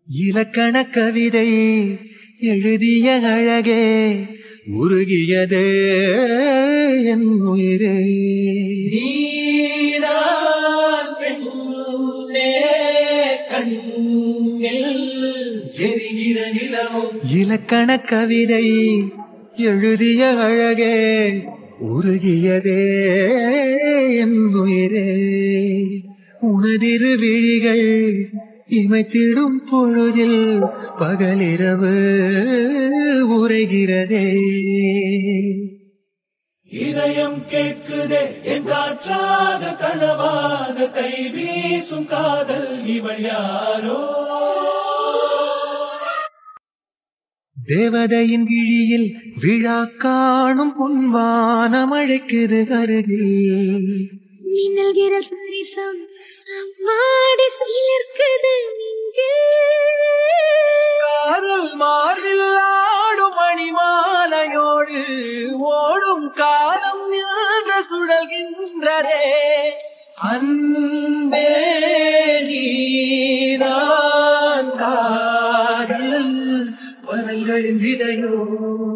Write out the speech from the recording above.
இலக்கண கவிதை எழுதிய அழகே உருகியதே என் உயிரே நீதான் பெண்ணே கண்ணில் எரிகிற நிலவும் இலக்கண கவிதை எழுதிய அழகே உருகியதே என் உயிரே உனதிரு விழிகள் இமைத்திடும் பொழுதில் பகலிரவு உரைகிறதே இதயம் கேட்குதே என் காற்றாக கனவாக கை வீசும் காதல் இவள் யாரோ தேவதையின் விழியில் விழா காணும் பொன்வானம் அழைக்குது அருகில் மின்னல் விரல் சரிசம் அம்மாடி சிலிர்க்குது நெஞ்சில் காதல் மார்பில் ஆடும் மணிமாலையோடு ஓடும் காலம் நின்ற சுழல்கின்றதே அன்பே நீதான் காதல் பறவைகளின் விதையோ